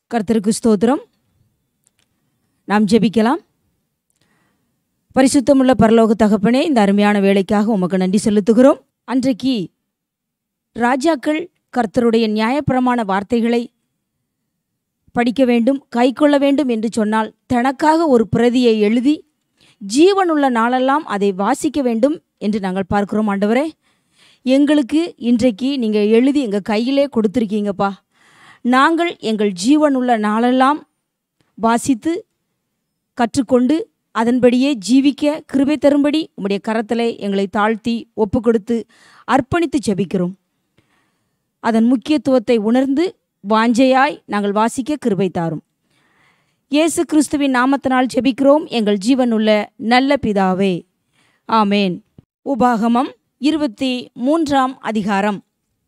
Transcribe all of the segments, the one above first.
கர்த்தருக்கு ஸ்தோத்திரம் நாம் ஜெபிக்கலாம் பரிசுத்தமுள்ள பரலோக தகப்பனே இந்த அருமையான வேலைக்காக உமக்கு நன்றி செலுத்துகிறோம் அன்றைக்கு ராஜாக்கள் கர்த்தருடைய நியாயப்பிரமாண வார்த்தைகளை படிக்க வேண்டும் கைக்கொள்ள வேண்டும் என்று சொன்னால் தனக்காக ஒரு பிரதியை எழுதி ஜீவனுள்ள நாளெல்லாம் அதை வாசிக்க வேண்டும் என்று நாங்கள் பார்க்கிறோம் ஆண்டவரே எங்களுக்கு இன்றைக்கு நீங்கள் எழுதி எங்கள் கையிலே கொடுத்துருக்கீங்கப்பா நாங்கள் எங்கள் ஜீவனுள்ள நாளெல்லாம் வாசித்து கற்றுக்கொண்டு அதன்படியே ஜீவிக்க கிருபை தரும்படி உம்முடைய கரத்திலே எங்களை தாழ்த்தி ஒப்பு கொடுத்து அர்ப்பணித்து ஜெபிக்கிறோம் அதன் முக்கியத்துவத்தை உணர்ந்து வாஞ்சையாய் நாங்கள் வாசிக்க கிருபை தாரும் இயேசு கிறிஸ்துவின் நாமத்தினால் ஜெபிக்கிறோம் எங்கள் ஜீவனுள்ள நல்ல பிதாவே ஆமேன் உபாகமம் இருபத்தி மூன்றாம் அதிகாரம்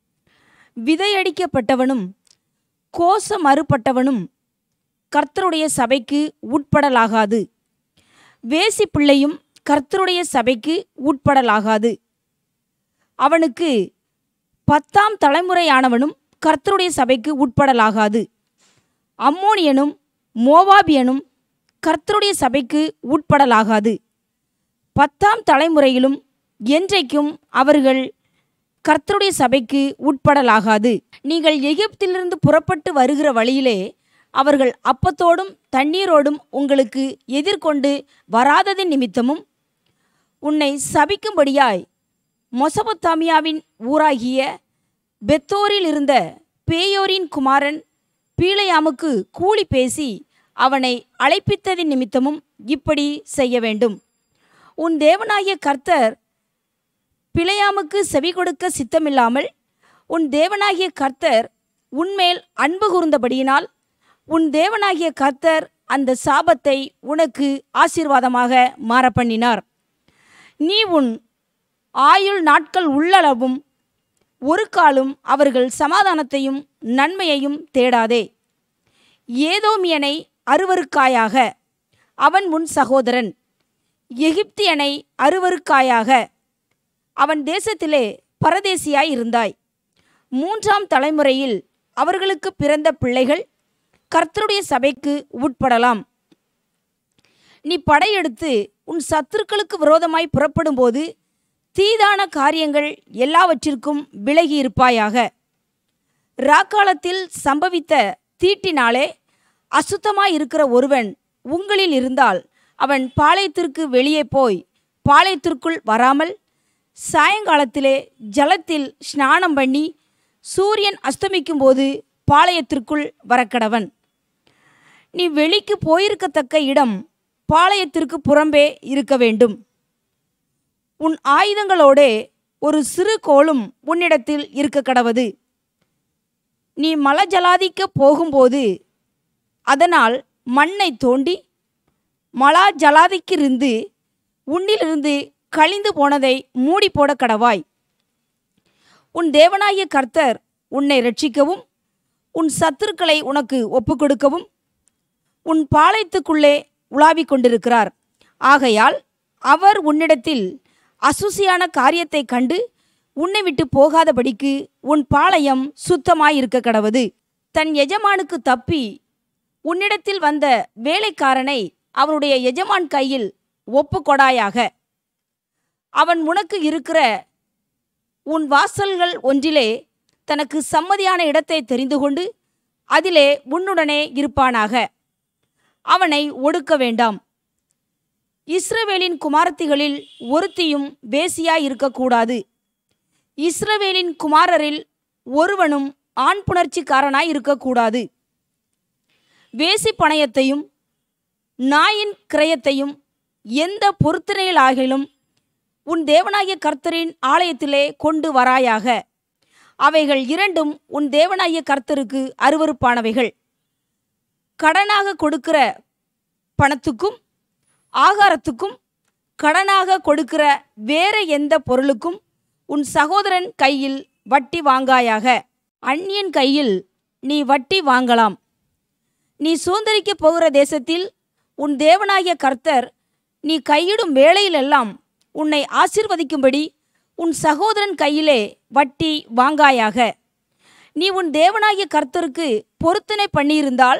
விதையடிக்கப்பட்டவனும் கோச மறுபட்டவனும் கர்த்தருடைய சபைக்கு உட்படலாகாது வேசி பிள்ளையும் கர்த்தருடைய சபைக்கு உட்படலாகாது அவனுக்கு பத்தாம் தலைமுறையானவனும் கர்த்தருடைய சபைக்கு உட்படலாகாது அம்மோனியனும் மோவாபியனும் கர்த்தருடைய சபைக்கு உட்படலாகாது பத்தாம் தலைமுறையிலும் என்றைக்கும் அவர்கள் கர்த்தருடைய சபைக்கு உட்படலாகாது நீங்கள் எகிப்திலிருந்து புறப்பட்டு வருகிற வழியிலே அவர்கள் அப்பத்தோடும் தண்ணீரோடும் உங்களுக்கு எதிர்கொண்டு வராததின் நிமித்தமும் உன்னை சபிக்கும்படியாய் மொசபொத்தாமியாவின் ஊராகிய பெத்தோரில் இருந்த பேயோரின் குமாரன் பீளையாமுக்கு கூலி பேசி அவனை அழைப்பித்ததின் நிமித்தமும் இப்படி செய்ய வேண்டும் உன் தேவனாகிய கர்த்தர் பிழையாமுக்கு செவி கொடுக்க சித்தமில்லாமல் உன் தேவனாகிய கர்த்தர் உன்மேல் அன்பு கூர்ந்தபடியினால் உன் தேவனாகிய கர்த்தர் அந்த சாபத்தை உனக்கு ஆசீர்வாதமாக மாற பண்ணினார் நீ உன் ஆயுள் நாட்கள் உள்ளளவும் ஒரு காலும் அவர்கள் சமாதானத்தையும் நன்மையையும் தேடாதே ஏதோமியனை அருவருக்காயாக அவன் உன் சகோதரன் எகிப்தியனை அருவருக்காயாக அவன் தேசத்திலே பரதேசியாய் இருந்தாய் மூன்றாம் தலைமுறையில் அவர்களுக்கு பிறந்த பிள்ளைகள் கர்த்தருடைய சபைக்கு உட்படலாம் நீ படையெடுத்து உன் சத்துருக்களுக்கு விரோதமாய் புறப்படும்போது தீதான காரியங்கள் எல்லாவற்றிற்கும் விலகி இருப்பாயாக ராக்காலத்தில் சம்பவித்த தீட்டினாலே அசுத்தமாய் இருக்கிற ஒருவன் உங்களில் இருந்தால் அவன் பாளையத்திற்கு வெளியே போய் பாளையத்திற்குள் வராமல் சாயங்காலத்திலே ஜலத்தில் ஸ்நானம் பண்ணி சூரியன் அஸ்தமிக்கும்போது பாளையத்திற்குள் வரக்கடவன் நீ வெளிக்கு போயிருக்கத்தக்க இடம் பாளையத்திற்கு புறம்பே இருக்க வேண்டும் உன் ஆயுதங்களோடே ஒரு சிறு கோலும் உன்னிடத்தில் இருக்க கடவது நீ மலஜலாதிக்க போகும்போது அதனால் மண்ணை தோண்டி மலா ஜலாதிக்கிருந்து உன்னிலிருந்து கழிந்து போனதை மூடி போட கடவாய் உன் தேவனாகிய கர்த்தர் உன்னை ரட்சிக்கவும் உன் சத்துருக்களை உனக்கு ஒப்புக்கொடுக்கவும் உன் பாளையத்துக்குள்ளே உலாவிக் கொண்டிருக்கிறார் ஆகையால் அவர் உன்னிடத்தில் அசுசியான காரியத்தை கண்டு உன்னை விட்டு போகாதபடிக்கு உன் பாளையம் சுத்தமாயிருக்க கடவது தன் எஜமானுக்கு தப்பி உன்னிடத்தில் வந்த வேலைக்காரனை அவனுடைய எஜமான் கையில் ஒப்புக்கொடாயாக அவன் உனக்கு இருக்கிற உன் வாசல்கள் ஒன்றிலே தனக்கு சம்மதியான இடத்தை தெரிந்து கொண்டு அதிலே உன்னுடனே இருப்பானாக அவனை ஒடுக்க வேண்டாம் இஸ்ரவேலின் குமாரத்திகளில் ஒருத்தியும் வேசியாய் இருக்கக்கூடாது இஸ்ரவேலின் குமாரரில் ஒருவனும் ஆண் புணர்ச்சிக்காரனாய் இருக்கக்கூடாது வேசி பணயத்தையும் நாயின் கிரயத்தையும் எந்த பொருத்தனையிலாகிலும் உன் தேவனாகிய கர்த்தரின் ஆலயத்திலே கொண்டு வராயாக அவைகள் இரண்டும் உன் தேவனாகிய கர்த்தருக்கு அருவருப்பானவைகள் கடனாக கொடுக்கிற பணத்துக்கும் ஆகாரத்துக்கும் கடனாக கொடுக்கிற வேற எந்த பொருளுக்கும் உன் சகோதரன் கையில் வட்டி வாங்காயாக அந்நியன் கையில் நீ வட்டி வாங்கலாம் நீ சுதந்திரிக்கப் போகிற தேசத்தில் உன் தேவனாகிய கர்த்தர் நீ கையிடும் வேளையிலெல்லாம் உன்னை ஆசிர்வதிக்கும்படி உன் சகோதரன் கையிலே வட்டி வாங்காயாக நீ உன் தேவனாகிய கர்த்தருக்கு பொருத்தனை பண்ணியிருந்தால்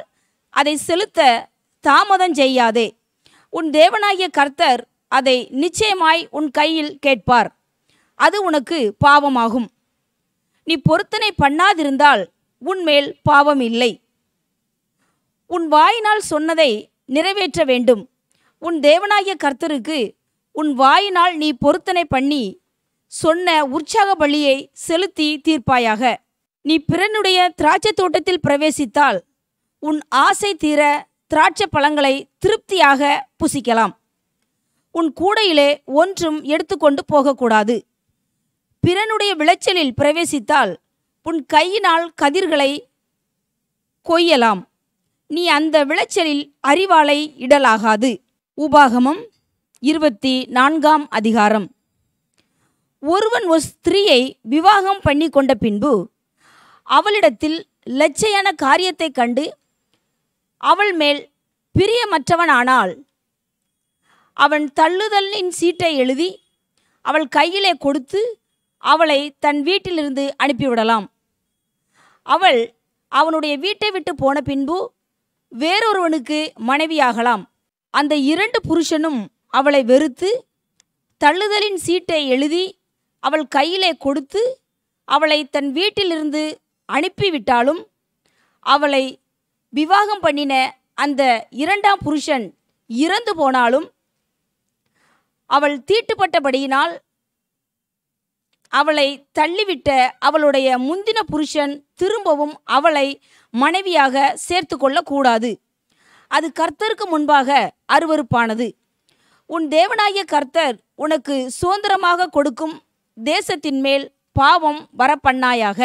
அதை செலுத்த தாமதம் செய்யாதே உன் தேவனாகிய கர்த்தர் அதை நிச்சயமாய் உன் கையில் கேட்பார் அது உனக்கு பாவமாகும் நீ பொருத்தனை பண்ணாதிருந்தால் உன்மேல் பாவம் இல்லை உன் வாயினால் சொன்னதை நிறைவேற்ற வேண்டும் உன் தேவனாகிய கர்த்தருக்கு உன் வாயினால் நீ பொருத்தனை பண்ணி சொன்ன உற்சாக பலியை செலுத்தி தீர்ப்பாயாக நீ பிறனுடைய திராட்சை தோட்டத்தில் பிரவேசித்தால் உன் ஆசை தீர திராட்சை பழங்களை திருப்தியாக புசிக்கலாம் உன் கூடையிலே ஒன்றும் எடுத்துக்கொண்டு போகக்கூடாது பிறனுடைய விளைச்சலில் பிரவேசித்தால் உன் கையினால் கதிர்களை கொய்யலாம் நீ அந்த விளைச்சலில் அறிவாளை இடலாகாது உபாகமம் இருபத்தி நான்காம் அதிகாரம் ஒருவன் ஒரு ஸ்திரீயை விவாகம் பண்ணி கொண்ட பின்பு அவளிடத்தில் லட்சையான காரியத்தைக் கண்டு அவள் மேல் பிரியமற்றவனானால் அவன் தள்ளுதலின் சீட்டை எழுதி அவள் கையிலே கொடுத்து அவளை தன் வீட்டிலிருந்து அனுப்பிவிடலாம் அவள் அவனுடைய வீட்டை விட்டு போன பின்பு வேறொருவனுக்கு மனைவியாகலாம் அந்த இரண்டு புருஷனும் அவளை வெறுத்து தள்ளுதலின் சீட்டை எழுதி அவள் கையிலே கொடுத்து அவளை தன் வீட்டிலிருந்து அனுப்பிவிட்டாலும் அவளை விவாகம் பண்ணின அந்த இரண்டாம் புருஷன் இறந்து போனாலும் அவள் தீட்டுப்பட்டபடியினால் அவளை தள்ளிவிட்ட அவளுடைய முந்தின புருஷன் திரும்பவும் அவளை மனைவியாக சேர்த்து கொள்ளக்கூடாது அது கர்த்தருக்கு முன்பாக அருவருப்பானது உன் தேவனாகிய கர்த்தர் உனக்கு சுதந்திரமாக கொடுக்கும் தேசத்தின் மேல் பாவம் வரப்பண்ணாயாக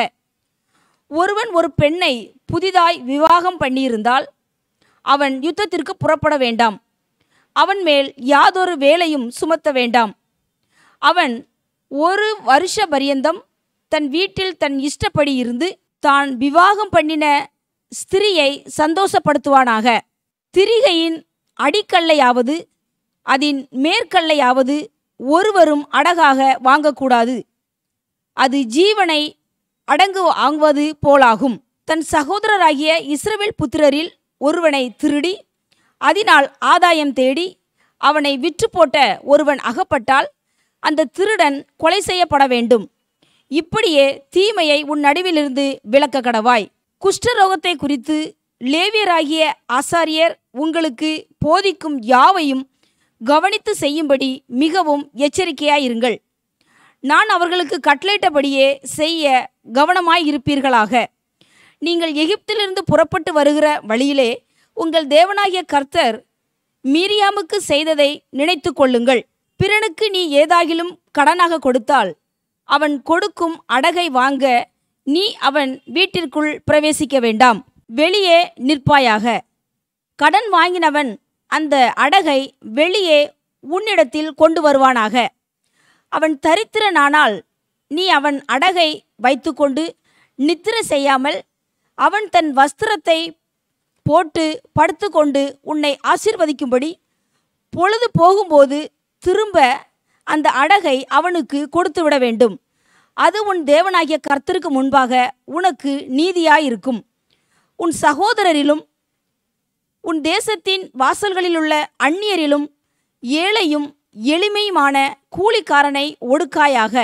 ஒருவன் ஒரு பெண்ணை புதிதாய் விவாகம் பண்ணியிருந்தால் அவன் யுத்தத்திற்கு புறப்பட வேண்டாம் அவன் மேல் யாதொரு வேலையும் சுமத்த வேண்டாம் அவன் ஒரு வருஷ பரியந்தம் தன் வீட்டில் தன் இஷ்டப்படி இருந்து தான் விவாகம் பண்ணின ஸ்திரியை சந்தோஷப்படுத்துவானாக திரிகையின் அடிக்கல்லையாவது அதன் மேற்கல்லையாவது ஒருவரும் அடகாக வாங்கக்கூடாது அது ஜீவனை அடங்கு வாங்குவது போலாகும் தன் சகோதரராகிய இஸ்ரவேல் புத்திரரில் ஒருவனை திருடி அதனால் ஆதாயம் தேடி அவனை விற்று போட்ட ஒருவன் அகப்பட்டால் அந்த திருடன் கொலை செய்யப்பட வேண்டும் இப்படியே தீமையை உன் நடுவிலிருந்து விலக்க கடவாய் குஷ்டரோகத்தை குறித்து லேவியராகிய ஆசாரியர் உங்களுக்கு போதிக்கும் யாவையும் கவனித்து செய்யும்படி மிகவும் எச்சரிக்கையாயிருங்கள் நான் அவர்களுக்கு கட்டளையிட்டபடியே செய்ய கவனமாயிருப்பீர்களாக நீங்கள் எகிப்திலிருந்து புறப்பட்டு வருகிற வழியிலே உங்கள் தேவனாகிய கர்த்தர் மீரியாமுக்கு செய்ததை நினைத்து கொள்ளுங்கள் பிறனுக்கு நீ ஏதாகிலும் கடனாக கொடுத்தால் அவன் கொடுக்கும் அடகை வாங்க நீ அவன் வீட்டிற்குள் பிரவேசிக்க வேண்டாம் வெளியே நிற்பாயாக கடன் வாங்கினவன் அந்த அடகை வெளியே உன்னிடத்தில் கொண்டு வருவானாக அவன் தரித்திரனானால் நீ அவன் அடகை வைத்துக்கொண்டு நித்திர செய்யாமல் அவன் தன் வஸ்திரத்தை போட்டு படுத்துக்கொண்டு உன்னை ஆசீர்வதிக்கும்படி பொழுது போகும்போது திரும்ப அந்த அடகை அவனுக்கு கொடுத்து விட வேண்டும் அது உன் தேவனாகிய கர்த்தருக்கு முன்பாக உனக்கு நீதியாயிருக்கும் உன் சகோதரரிலும் உன் தேசத்தின் வாசல்களிலுள்ள அந்நியரிலும் ஏழையும் எளிமையுமான கூலிக்காரனை ஒடுக்காயாக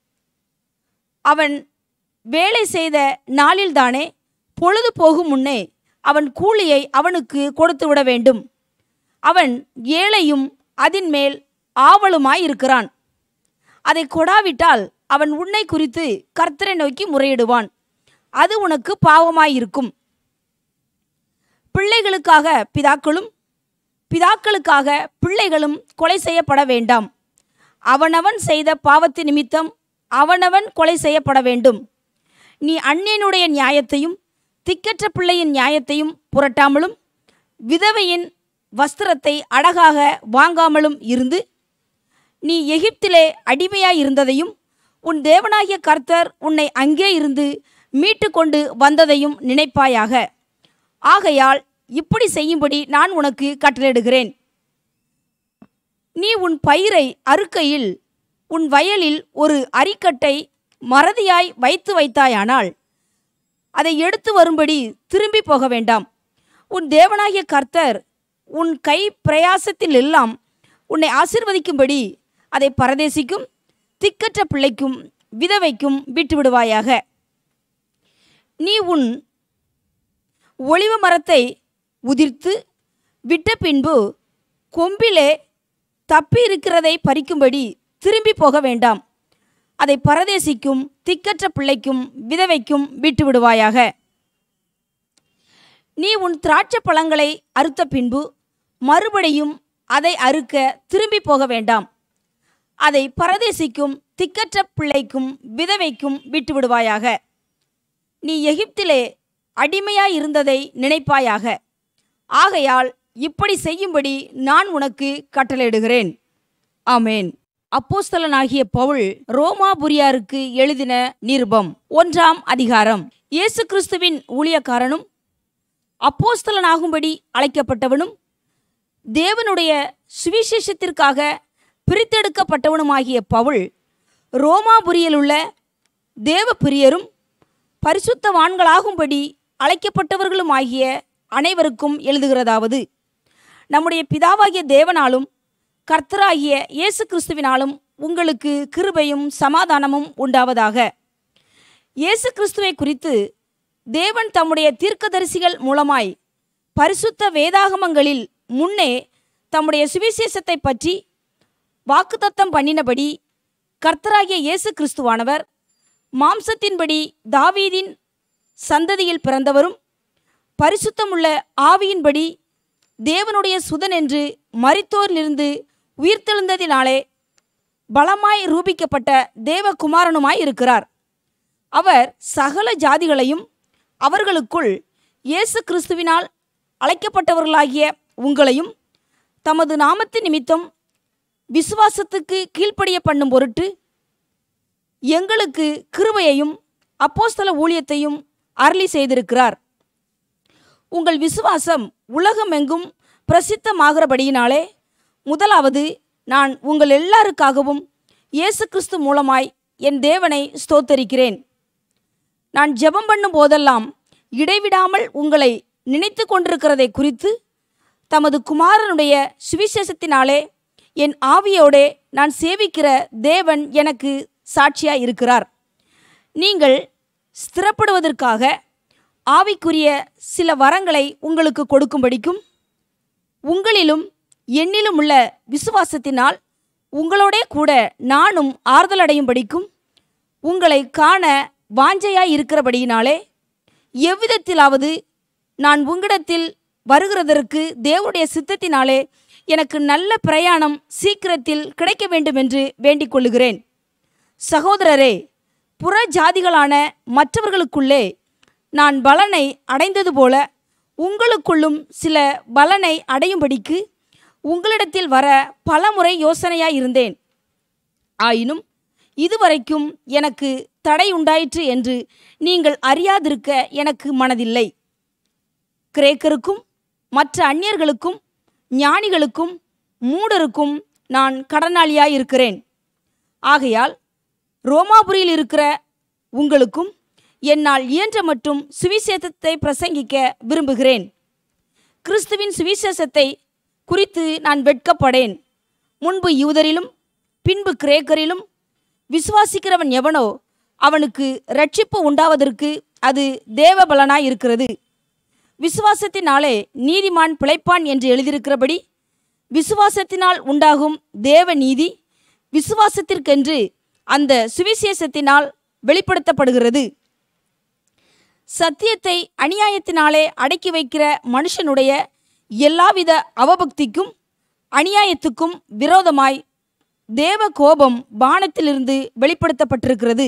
அவன் வேலை செய்த நாளில்தானே பொழுது போகும் முன்னே அவன் கூலியை அவனுக்கு கொடுத்து விட வேண்டும் அவன் ஏழையும் அதின் மேல் ஆவலுமாயிருக்கிறான் அதை கொடாவிட்டால் அவன் உன்னை குறித்து கர்த்தரை நோக்கி முறையிடுவான் அது உனக்கு பாவமாயிருக்கும் பிள்ளைகளுக்காக பிதாக்களும் பிதாக்களுக்காக பிள்ளைகளும் கொலை செய்யப்பட வேண்டாம் அவனவன் செய்த பாவத்து நிமித்தம் அவனவன் கொலை செய்யப்பட வேண்டும் நீ அந்நியனுடைய நியாயத்தையும் திக்கற்ற பிள்ளையின் நியாயத்தையும் புரட்டாமலும் விதவையின் வஸ்திரத்தை அழகாக வாங்காமலும் இருந்து நீ எகிப்திலே அடிமையாய் இருந்ததையும் உன் தேவனாகிய கர்த்தர் உன்னை அங்கே இருந்து மீட்டு கொண்டு வந்ததையும் நினைப்பாயாக ஆகையால் இப்படி செய்யும்படி நான் உனக்கு கட்டளையிடுகிறேன் நீ உன் பயிரை அறுக்கையில் உன் வயலில் ஒரு அரிக்கட்டை மறதியாய் வைத்து வைத்தாயானால் அதை எடுத்து வரும்படி திரும்பி போக வேண்டாம் உன் தேவனாகிய கர்த்தர் உன் கை பிரயாசத்தில் எல்லாம் உன்னை ஆசிர்வதிக்கும்படி அதை பரதேசிக்கும் திக்கற்ற பிள்ளைக்கும் விதவைக்கும் விட்டு விடுவாயாக நீ உன் ஒளிவ மரத்தை உதிர்த்து விட்ட பின்பு கொம்பிலே தப்பி இருக்கிறதை பறிக்கும்படி திரும்பி போக வேண்டாம் அதை பரதேசிக்கும் திக்கற்ற பிள்ளைக்கும் விதவைக்கும் விட்டு விடுவாயாக நீ உன் திராட்சை பழங்களை அறுத்த பின்பு மறுபடியும் அதை அறுக்க திரும்பி போக வேண்டாம் அதை பரதேசிக்கும் திக்கற்ற பிள்ளைக்கும் விதவைக்கும் விட்டு விடுவாயாக நீ எகிப்திலே அடிமையாயிருந்ததை நினைப்பாயாக ஆகையால் இப்படி செய்யும்படி நான் உனக்கு கட்டளையிடுகிறேன் ஆமேன் அப்போஸ்தலனாகிய பவுல் ரோமாபுரியாருக்கு எழுதின நிருபம் ஒன்றாம் அதிகாரம் இயேசு கிறிஸ்துவின் ஊழியக்காரனும் அப்போஸ்தலனாகும்படி அழைக்கப்பட்டவனும் தேவனுடைய சுவிசேஷத்திற்காக பிரித்தெடுக்கப்பட்டவனுமாகிய பவுல் ரோமாபுரியிலுள்ள தேவ பிரியரும் பரிசுத்தவான்களாகும்படி அழைக்கப்பட்டவர்களுமாகிய அனைவருக்கும் எழுதுகிறதாவது நம்முடைய பிதாவாகிய தேவனாலும் கர்த்தராகிய இயேசு கிறிஸ்துவினாலும் உங்களுக்கு கிருபையும் சமாதானமும் உண்டாவதாக இயேசு கிறிஸ்துவை குறித்து தேவன் தம்முடைய தீர்க்கதரிசிகள் மூலமாய் பரிசுத்த வேதாகமங்களில் முன்னே தம்முடைய சுவிசேஷத்தை பற்றி வாக்குத்தத்தம் பண்ணினபடி கர்த்தராகிய இயேசு கிறிஸ்துவானவர் மாம்சத்தின்படி தாவீதின் சந்ததியில் பிறந்தவரும் பரிசுத்தமுள்ள ஆவியின்படி தேவனுடைய சுதன் என்று மரித்தோரிலிருந்து உயிர்த்தெழுந்ததினாலே பலமாய் ரூபிக்கப்பட்ட தேவகுமாரனுமாய் இருக்கிறார் அவர் சகல ஜாதிகளையும் அவர்களுக்குள் இயேசு கிறிஸ்துவினால் அழைக்கப்பட்டவர்களாகிய உங்களையும் தமது நாமத்து நிமித்தம் விசுவாசத்துக்கு கீழ்ப்படிய பண்ணும் பொருட்டு எங்களுக்கு கிருபையையும் அப்போஸ்தல ஊழியத்தையும் அருளி செய்திருக்கிறார் உங்கள் விசுவாசம் உலகமெங்கும் பிரசித்தமாகிறபடியினாலே முதலாவது நான் உங்கள் எல்லாருக்காகவும் இயேசு கிறிஸ்து மூலமாய் என் தேவனை ஸ்தோத்தரிக்கிறேன் நான் ஜெபம் பண்ணும் போதெல்லாம் இடைவிடாமல் உங்களை நினைத்து கொண்டிருக்கிறதை குறித்து தமது குமாரனுடைய சுவிசேஷத்தினாலே என் ஆவியோடே நான் சேவிக்கிற தேவன் எனக்கு சாட்சியாய் இருக்கிறார் நீங்கள் ஸ்திரப்படுவதற்காக ஆவிக்குரிய சில வரங்களை உங்களுக்கு கொடுக்கும்படிக்கும் உங்களிலும் என்னிலும் உள்ள விசுவாசத்தினால் உங்களோடே கூட நானும் ஆறுதலடையும்படிக்கும் உங்களை காண வாஞ்சையாய் இருக்கிறபடியினாலே எவ்விதத்திலாவது நான் உங்களிடத்தில் வருகிறதற்கு தேவனுடைய சித்தத்தினாலே எனக்கு நல்ல பிரயாணம் சீக்கிரத்தில் கிடைக்க வேண்டும் என்று வேண்டிக் கொள்ளுகிறேன் சகோதரரே புற ஜாதிகளான மற்றவர்களுக்குள்ளே நான் பலனை அடைந்தது போல உங்களுக்குள்ளும் சில பலனை அடையும்படிக்கு உங்களிடத்தில் வர பலமுறை யோசனையாய் இருந்தேன் ஆயினும் இதுவரைக்கும் எனக்கு தடை உண்டாயிற்று என்று நீங்கள் அறியாதிருக்க எனக்கு மனதில்லை கிரேக்கருக்கும் மற்ற அந்நியர்களுக்கும் ஞானிகளுக்கும் மூடருக்கும் நான் கடனாளியாய் இருக்கிறேன் ஆகையால் ரோமாபுரியில் இருக்கிற உங்களுக்கும் என்னால் இயன்ற மட்டும் சுவிசேஷத்தை பிரசங்கிக்க விரும்புகிறேன் கிறிஸ்துவின் சுவிசேஷத்தை குறித்து நான் வெட்கப்படேன் முன்பு யூதரிலும் பின்பு கிரேக்கரிலும் விசுவாசிக்கிறவன் எவனோ அவனுக்கு ரட்சிப்பு உண்டாவதற்கு அது தேவபலனாய் இருக்கிறது விசுவாசத்தினாலே நீதிமான் பிழைப்பான் என்று எழுதியிருக்கிறபடி விசுவாசத்தினால் உண்டாகும் தேவ நீதி விசுவாசத்திற்கென்று அந்த சுவிசேஷத்தினால் வெளிப்படுத்தப்படுகிறது சத்தியத்தை அநியாயத்தினாலே அடக்கி வைக்கிற மனுஷனுடைய எல்லாவித அவபக்திக்கும் அநியாயத்துக்கும் விரோதமாய் தேவ கோபம் பானத்திலிருந்து வெளிப்படுத்தப்பட்டிருக்கிறது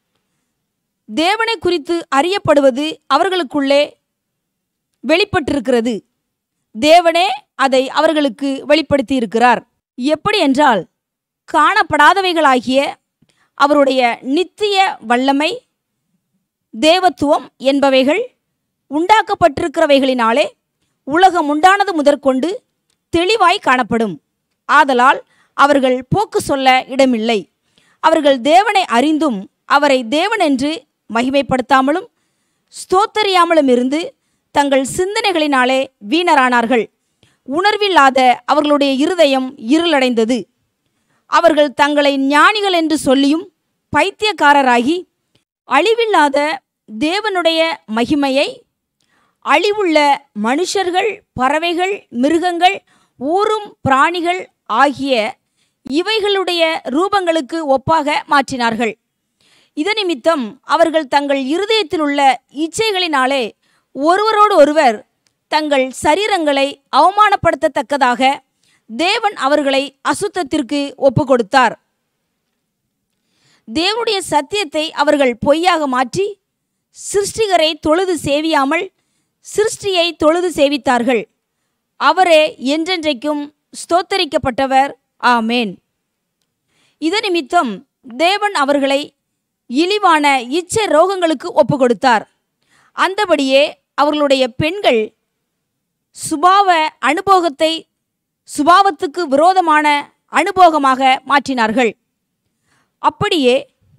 தேவனை குறித்து அறியப்படுவது அவர்களுக்குள்ளே வெளிப்பட்டிருக்கிறது தேவனே அதை அவர்களுக்கு வெளிப்படுத்தி இருக்கிறார் எப்படி என்றால் காணப்படாதவைகளாகிய அவருடைய நித்திய வல்லமை தேவத்துவம் என்பவைகள் உண்டாக்கப்பட்டிருக்கிறவைகளினாலே உலகம் உண்டானது முதற்கொண்டு தெளிவாய் காணப்படும் ஆதலால் அவர்கள் போக்கு சொல்ல இடமில்லை அவர்கள் தேவனை அறிந்தும் அவரை தேவனென்று மகிமைப்படுத்தாமலும் ஸ்தோத்தரியாமலும் இருந்து தங்கள் சிந்தனைகளினாலே வீணரானார்கள் உணர்வில்லாத அவர்களுடைய இருதயம் இருளடைந்தது அவர்கள் தங்களை ஞானிகள் என்று சொல்லியும் பைத்தியக்காரராகி அழிவில்லாத தேவனுடைய மகிமையை அழிவுள்ள மனுஷர்கள் பறவைகள் மிருகங்கள் ஊரும் பிராணிகள் ஆகிய இவைகளுடைய ரூபங்களுக்கு ஒப்பாக மாற்றினார்கள் இதனிமித்தம் அவர்கள் தங்கள் இருதயத்தில் உள்ள இச்சைகளினாலே ஒருவரோடு ஒருவர் தங்கள் சரீரங்களை அவமானப்படுத்தத்தக்கதாக தேவன் அவர்களை அசுத்தத்திற்கு ஒப்பு கொடுத்தார் தேவனுடைய சத்தியத்தை அவர்கள் பொய்யாக மாற்றி சிருஷ்டிகரை தொழுது சேவியாமல் சிருஷ்டியை தொழுது சேவித்தார்கள் அவரே என்றென்றைக்கும் ஸ்தோத்தரிக்கப்பட்டவர் ஆமேன் இதனிமித்தம் தேவன் அவர்களை இழிவான இச்ச ரோகங்களுக்கு ஒப்பு கொடுத்தார் அந்தபடியே அவர்களுடைய பெண்கள் சுபாவ அனுபோகத்தை சுபாவத்துக்கு விரோதமான அனுபோகமாக மாற்றினார்கள் அப்படியே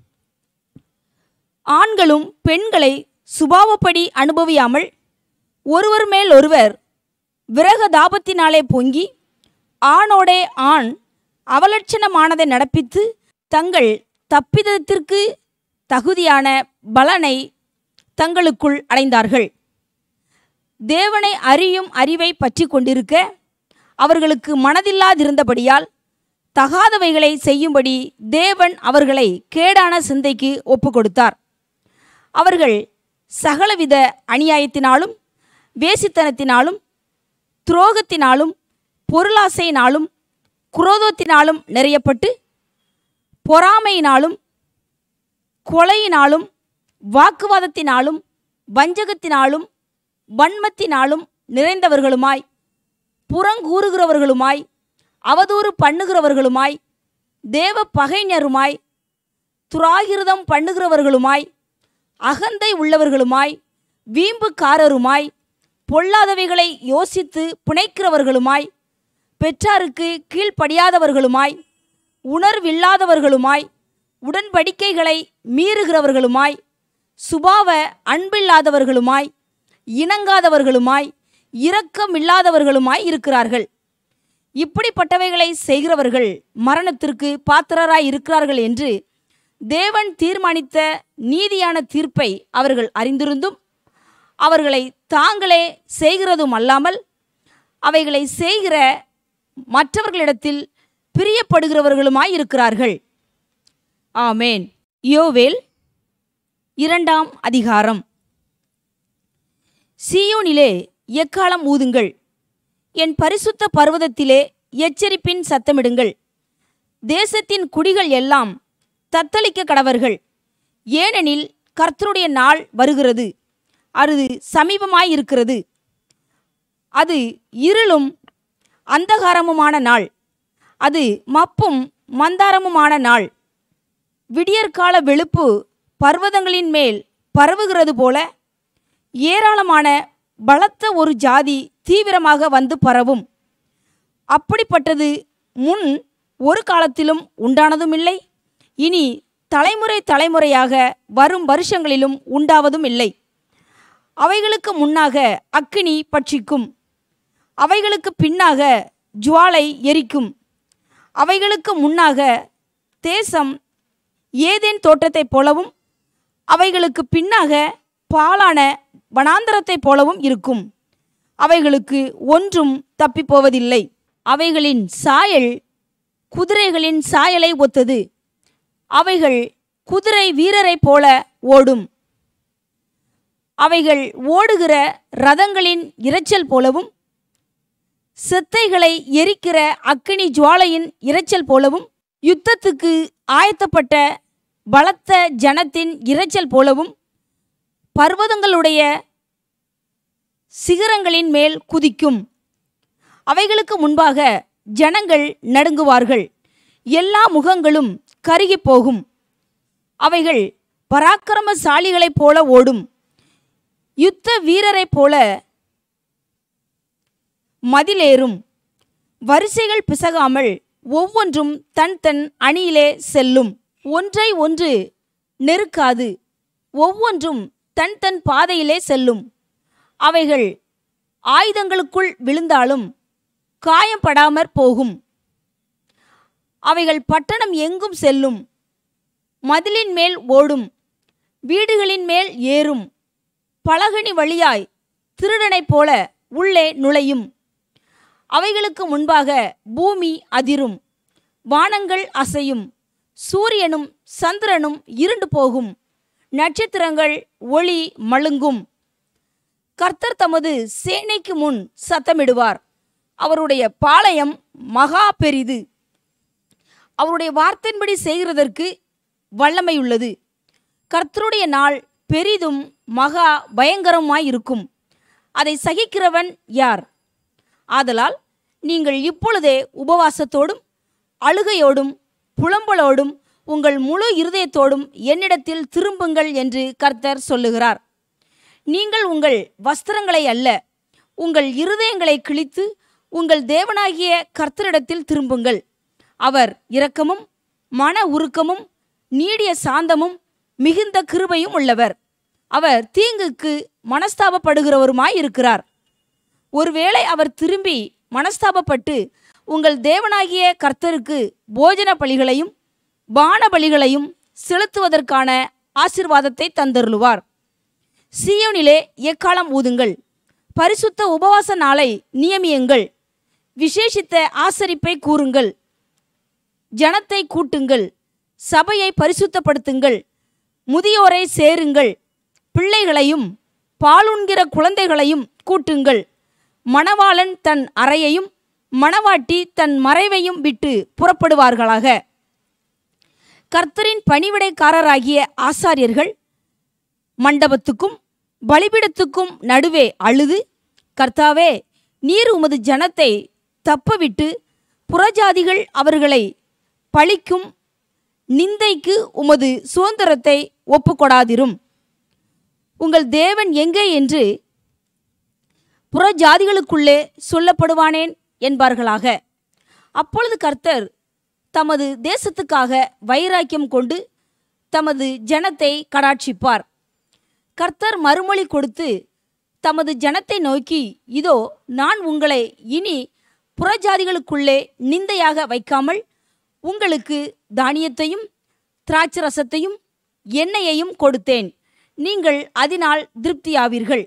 ஆண்களும் பெண்களை சுபாவப்படி அனுபவியாமல் ஒருவர் மேல் ஒருவர் விரக தாபத்தினாலே பொங்கி ஆணோடே ஆண் அவலட்சணமானதை நடப்பித்து தங்கள் தப்பிதத்திற்கு தகுதியான பலனை தங்களுக்குள் அடைந்தார்கள் தேவனை அறியும் அறிவை பற்றி கொண்டிருக்க அவர்களுக்கு மனதில்லாதிருந்தபடியால் தகாதவைகளை செய்யும்படி தேவன் அவர்களை கேடான சிந்தைக்கு ஒப்பு கொடுத்தார் அவர்கள் சகலவித அநியாயத்தினாலும் வேசித்தனத்தினாலும் துரோகத்தினாலும் பொருளாசையினாலும் குரோதத்தினாலும் நிறையப்பட்டு பொறாமையினாலும் கொலையினாலும் வாக்குவாதத்தினாலும் வஞ்சகத்தினாலும் வன்மத்தினாலும் நிறைந்தவர்களுமாய் புறங்கூறுகிறவர்களுமாய் அவதூறு பண்ணுகிறவர்களுமாய் தேவ பகைஞருமாய் துராகிருதம் பண்ணுகிறவர்களுமாய் அகந்தை உள்ளவர்களுமாய் வீம்புக்காரருமாய் பொல்லாதவைகளை யோசித்து பிணைக்கிறவர்களுமாய் பெற்றாருக்கு கீழ்ப்படியாதவர்களுமாய் உணர்வில்லாதவர்களுமாய் உடன்படிக்கைகளை மீறுகிறவர்களுமாய் சுபாவ அன்பில்லாதவர்களுமாய் இணங்காதவர்களுமாய் இரக்கமில்லாதவர்களுமாய் இருக்கிறார்கள் இப்படிப்பட்டவைகளை செய்கிறவர்கள் மரணத்திற்கு பாத்திரராய் இருக்கிறார்கள் என்று தேவன் தீர்மானித்த நீதியான தீர்ப்பை அவர்கள் அறிந்திருந்தும் அவர்களை தாங்களே செய்கிறதும் அல்லாமல் அவைகளை செய்கிற மற்றவர்களிடத்தில் பிரியப்படுகிறவர்களுமாய் இருக்கிறார்கள் ஆமேன் யோவேல் இரண்டாம் அதிகாரம் சீயோனிலே எக்காலம் ஊதுங்கள் என் பரிசுத்த பர்வதத்திலே எச்சரிப்பின் சத்தமிடுங்கள் தேசத்தின் குடிகள் எல்லாம் தத்தளிக்க கடவர்கள் ஏனெனில் கர்த்தருடைய நாள் வருகிறது அது சமீபமாயிருக்கிறது அது இருளும் அந்தகாரமுமான நாள் அது மப்பும் மந்தாரமுமான நாள் விடியற்கால வெளுப்பு பர்வதங்களின் மேல் பரவுகிறது போல ஏராளமான பலத்த ஒரு ஜாதி தீவிரமாக வந்து பரவும் அப்படிப்பட்டது முன் ஒரு காலத்திலும் உண்டானதும் இல்லை இனி தலைமுறை தலைமுறையாக வரும் வருஷங்களிலும் உண்டாவதும் இல்லை அவைகளுக்கு முன்னாக அக்கினி பட்சிக்கும் அவைகளுக்கு பின்னாக ஜுவாலை எரிக்கும் அவைகளுக்கு முன்னாக தேசம் ஏதேன் தோட்டத்தைப் போலவும் அவைகளுக்கு பின்னாக பாலான வனாந்தரத்தைப் போலவும் இருக்கும் அவைகளுக்கு ஒன்றும் தப்பிப்போவதில்லை அவைகளின் சாயல் குதிரைகளின் சாயலை ஒத்தது அவைகள் குதிரை வீரரைப் போல ஓடும் அவைகள் ஓடுகிற ரதங்களின் இரைச்சல் போலவும் செத்தைகளை எரிக்கிற அக்கினி ஜுவாலையின் இரைச்சல் போலவும் யுத்தத்துக்கு ஆயத்தப்பட்ட பலத்த ஜனத்தின் இரைச்சல் போலவும் பர்வதங்களுடைய சிகரங்களின் மேல் குதிக்கும் அவைகளுக்கு முன்பாக ஜனங்கள் நடுங்குவார்கள் எல்லா முகங்களும் கருகிப் போகும் அவைகள் பராக்கிரமசாலிகளைப் போல ஓடும் யுத்த வீரரைப் போல மதிலேறும் வரிசைகள் பிசகாமல் ஒவ்வொன்றும் தன் தன் அணியிலே செல்லும் ஒன்றை ஒன்று நெருக்காது ஒவ்வொன்றும் தன் தன் பாதையிலே செல்லும் அவைகள் ஆயுதங்களுக்குள் விழுந்தாலும் காயப்படாமற் போகும் அவைகள் பட்டணம் எங்கும் செல்லும் மதிலின் மேல் ஓடும் வீடுகளின் மேல் ஏறும் பலகனி வழியாய் திருடனைப் போல உள்ளே நுழையும் அவைகளுக்கு முன்பாக பூமி அதிரும் வானங்கள் அசையும் சூரியனும் சந்திரனும் இருண்டு போகும் நட்சத்திரங்கள் ஒளி மழுங்கும் கர்த்தர் தமது சேனைக்கு முன் சத்தமிடுவார் அவருடைய பாளையம் மகா பெரிது அவருடைய வார்த்தையின்படி செய்கிறதற்கு வல்லமையுள்ளது கர்த்தருடைய நாள் பெரிதும் மகா பயங்கரமாயிருக்கும் அதை சகிக்கிறவன் யார் ஆதலால் நீங்கள் இப்பொழுதே உபவாசத்தோடும் அழுகையோடும் புலம்பலோடும் உங்கள் முழு இருதயத்தோடும் என்னிடத்தில் திரும்புங்கள் என்று கர்த்தர் சொல்லுகிறார் நீங்கள் உங்கள் வஸ்திரங்களை அல்ல உங்கள் இருதயங்களை கிழித்து உங்கள் தேவனாகிய கர்த்தரிடத்தில் திரும்புங்கள் அவர் இரக்கமும் மன உருக்கமும் நீடிய சாந்தமும் மிகுந்த கிருபையும் உள்ளவர் அவர் தீங்குக்கு மனஸ்தாபப்படுகிறவருமாய் இருக்கிறார் ஒருவேளை அவர் திரும்பி மனஸ்தாபப்பட்டு உங்கள் தேவனாகிய கர்த்தருக்கு போஜன பலிகளையும் பான பலிகளையும் செலுத்துவதற்கான ஆசிர்வாதத்தை தந்தருளுவார் சீயோனிலே எக்காலம் ஊதுங்கள் பரிசுத்த உபவாச நாளை நியமியுங்கள் விசேஷித்த ஆசரிப்பை கூறுங்கள் ஜனத்தை கூட்டுங்கள் சபையை பரிசுத்தப்படுத்துங்கள் முதியோரை சேருங்கள் பிள்ளைகளையும் பாலுண்கிற குழந்தைகளையும் கூட்டுங்கள் மணவாளன் தன் அறையையும் மணவாட்டி தன் மறைவையும் விட்டு புறப்படுவார்களாக கர்த்தரின் பணிவிடைக்காரராகிய ஆசாரியர்கள் மண்டபத்துக்கும் பலிபீடத்துக்கும் நடுவே அழுது கர்த்தாவே நீர் உமது ஜனத்தை தப்பவிட்டு புறஜாதிகள் அவர்களை பழிக்கும் நிந்தைக்கு உமது சுதந்திரத்தை ஒப்புக்கொடாதிரும் உங்கள் தேவன் எங்கே என்று புறஜாதிகளுக்குள்ளே சொல்லப்படுவானேன் என்பார்களாக அப்பொழுது கர்த்தர் தமது தேசத்துக்காக வைராக்கியம் கொண்டு தமது ஜனத்தை கடாட்சிப்பார் கர்த்தர் மறுமொழி கொடுத்து தமது ஜனத்தை நோக்கி இதோ நான் உங்களை இனி புறஜாதிகளுக்குள்ளே நிந்தையாக வைக்காமல் உங்களுக்கு தானியத்தையும் திராட்சரசத்தையும் எண்ணெயையும் கொடுத்தேன் நீங்கள் அதனால் திருப்தியாவீர்கள்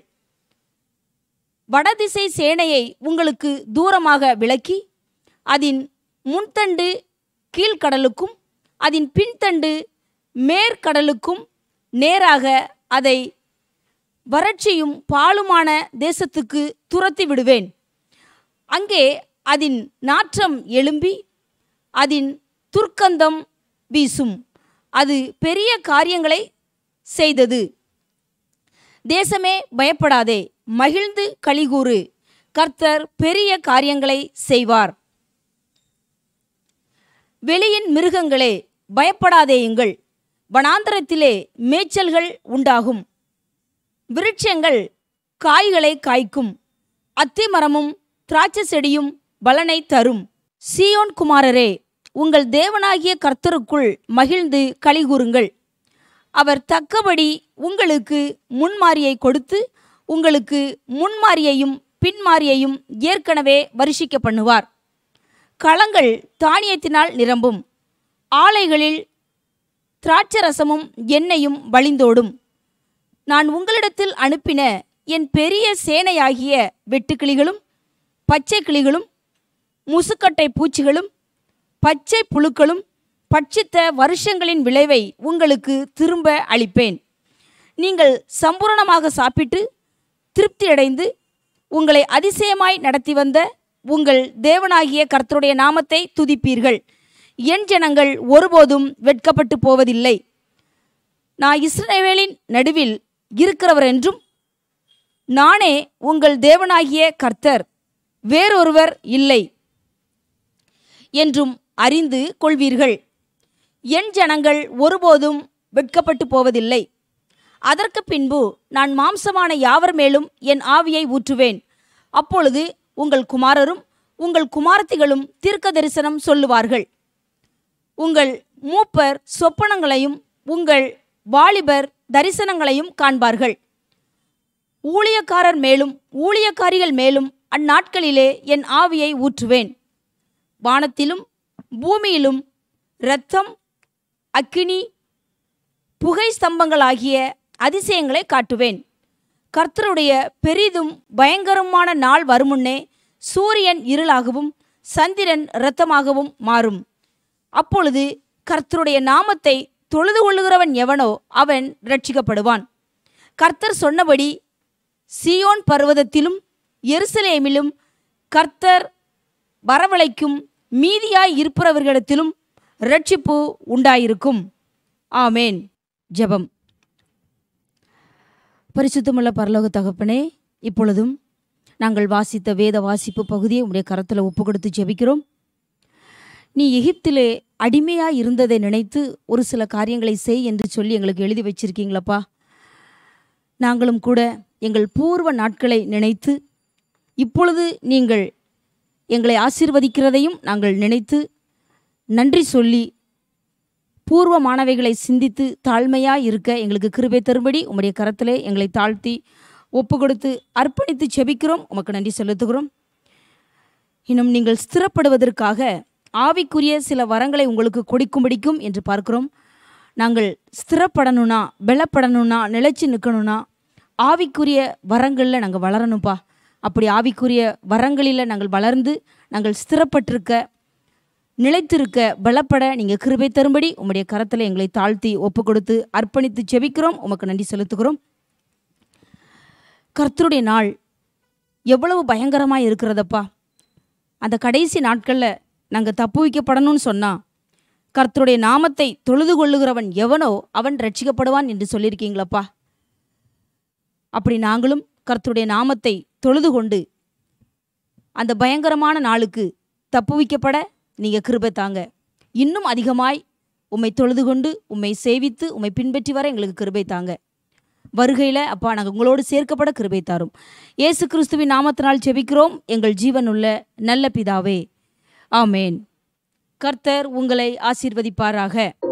வடதிசை சேனையை உங்களுக்கு தூரமாக விலக்கி அதன் முன்தண்டு கீழ்கடலுக்கும் அதன் பின்தண்டு மேற்கடலுக்கும் நேராக அதை வறட்சியும் பாலுமான தேசத்துக்கு துரத்தி விடுவேன் அங்கே அதன் நாற்றம் எழும்பி அதன் துர்க்கந்தம் வீசும் அது பெரிய காரியங்களை செய்தது தேசமே பயப்படாதே மகிழ்ந்து கலிகூறு கர்த்தர் பெரிய காரியங்களை செய்வார் வெளியின் மிருகங்களே பயப்படாதேயுங்கள் வனாந்தரத்திலே மேய்ச்சல்கள் உண்டாகும் விருட்சங்கள் காய்களை காய்க்கும் அத்திமரமும் திராட்சை செடியும் பலனை தரும் சீயோன் குமாரரே உங்கள் தேவனாகிய கர்த்தருக்குள் மகிழ்ந்து கலிகூறுங்கள் அவர் தக்கபடி உங்களுக்கு முன்மாரியை கொடுத்து உங்களுக்கு முன்மாரியையும் பின்மாரியையும் ஏற்கனவே வருஷிக்க பண்ணுவார் களங்கள் தானியத்தினால் நிரம்பும் ஆலைகளில் திராட்சரசமும் எண்ணெயும் வழிந்தோடும் நான் உங்களிடத்தில் அனுப்பின என் பெரிய சேனையாகிய வெட்டுக்கிளிகளும் பச்சை கிளிகளும் முசுக்கட்டை பூச்சிகளும் பச்சை புழுக்களும் பட்சித்த வருஷங்களின் விளைவை உங்களுக்கு திரும்ப அளிப்பேன் நீங்கள் சம்பூரணமாக சாப்பிட்டு திருப்தியடைந்து உங்களை அதிசயமாய் நடத்தி வந்த உங்கள் தேவனாகிய கர்த்தருடைய நாமத்தை துதிப்பீர்கள் என் ஜனங்கள் ஒருபோதும் வெட்கப்பட்டு போவதில்லை நான் இஸ்ரவேலின் நடுவில் இருக்கிறவர் என்றும் நானே உங்கள் தேவனாகிய கர்த்தர் வேறொருவர் இல்லை என்றும் அறிந்து கொள்வீர்கள் என் ஜனங்கள் ஒருபோதும் வெட்கப்பட்டு போவதில்லை அதற்கு பின்பு நான் மாம்சமான யாவர் மேலும் என் ஆவியை ஊற்றுவேன் அப்பொழுது உங்கள் குமாரரும் உங்கள் குமாரத்திகளும் தீர்க்க தரிசனம் சொல்லுவார்கள் உங்கள் மூப்பர் சொப்பனங்களையும் உங்கள் வாலிபர் தரிசனங்களையும் காண்பார்கள் ஊழியக்காரர் மேலும் ஊழியக்காரிகள் மேலும் அந்நாட்களிலே என் ஆவியை ஊற்றுவேன் வானத்திலும் பூமியிலும் இரத்தம் அக்கினி புகை ஸ்தம்பங்களாகிய அதிசயங்களை காட்டுவேன் கர்த்தருடைய பெரிதும் பயங்கரமான நாள் வருமுன்னே சூரியன் இருளாகவும் சந்திரன் இரத்தமாகவும் மாறும் அப்பொழுது கர்த்தருடைய நாமத்தை தொழுது கொள்ளுகிறவன் எவனோ அவன் ரட்சிக்கப்படுவான் கர்த்தர் சொன்னபடி சியோன் பர்வதத்திலும் எருசலேமிலும் கர்த்தர் வரவழைக்கும் மீதியாய் இருப்பவர்களிடத்திலும் ரட்சிப்பு உண்டாயிருக்கும் ஆமேன் ஜெபம் பரிசுத்தமுள்ள பரலோக தகப்பனே இப்பொழுதும் நாங்கள் வாசித்த வேத வாசிப்பு பகுதியை உடைய கரத்தில் ஒப்பு கொடுத்து ஜெபிக்கிறோம் நீ எகிப்திலே அடிமையாக இருந்ததை நினைத்து ஒரு சில காரியங்களை செய் என்று சொல்லி எங்களுக்கு எழுதி வச்சிருக்கீங்களப்பா நாங்களும் கூட எங்கள் பூர்வ நாட்களை நினைத்து இப்பொழுது நீங்கள் எங்களை ஆசீர்வதிக்கிறதையும் நாங்கள் நினைத்து நன்றி சொல்லி பூர்வமானவைகளை சிந்தித்து தாழ்மையாக இருக்க எங்களுக்கு கிருபை தரும்படி உம்முடைய கரத்திலே எங்களை தாழ்த்தி ஒப்பு கொடுத்து அர்ப்பணித்து செபிக்கிறோம் உமக்கு நன்றி செலுத்துகிறோம் இன்னும் நீங்கள் ஸ்திரப்படுவதற்காக ஆவிக்குரிய சில வரங்களை உங்களுக்கு கொடுக்கும்படிக்கும் என்று பார்க்கிறோம் நாங்கள் ஸ்திரப்படணும்னா பலப்படணும்னா நிலைச்சு நிற்கணும்னா ஆவிக்குரிய வரங்களில் நாங்கள் வளரணும்ப்பா அப்படி ஆவிக்குரிய வரங்களில் நாங்கள் வளர்ந்து நாங்கள் ஸ்திரப்பட்டிருக்க நிலைத்திருக்க பலப்பட நீங்கள் கிருபை தரும்படி உம்முடைய கரத்தில் எங்களை தாழ்த்தி ஒப்பு கொடுத்து அர்ப்பணித்து செபிக்கிறோம் உமக்கு நன்றி செலுத்துகிறோம் கர்த்தருடைய நாள் எவ்வளவு பயங்கரமாக இருக்கிறதப்பா அந்த கடைசி நாட்களில் நாங்கள் தப்பு வைக்கப்படணும்னு சொன்னால் கர்த்தருடைய நாமத்தை தொழுது கொள்ளுகிறவன் எவனோ அவன் ரட்சிக்கப்படுவான் என்று சொல்லியிருக்கீங்களப்பா அப்படி நாங்களும் கர்த்தருடைய நாமத்தை தொழுது கொண்டு அந்த பயங்கரமான நாளுக்கு தப்புவிக்கப்பட நீங்கள் கிருபை தாங்க இன்னும் அதிகமாய் உம்மை தொழுது கொண்டு உம்மை சேவித்து உம்மை பின்பற்றி வர எங்களுக்கு கிருபை தாங்க வருகையில் அப்பா நாங்கள் உங்களோடு சேர்க்கப்பட கிருபை தாரும் இயேசு கிறிஸ்துவின் நாமத்தினால் ஜெபிக்கிறோம் எங்கள் ஜீவனுள்ள நல்ல பிதாவே ஆமேன் கர்த்தர் உங்களை ஆசீர்வதிப்பாராக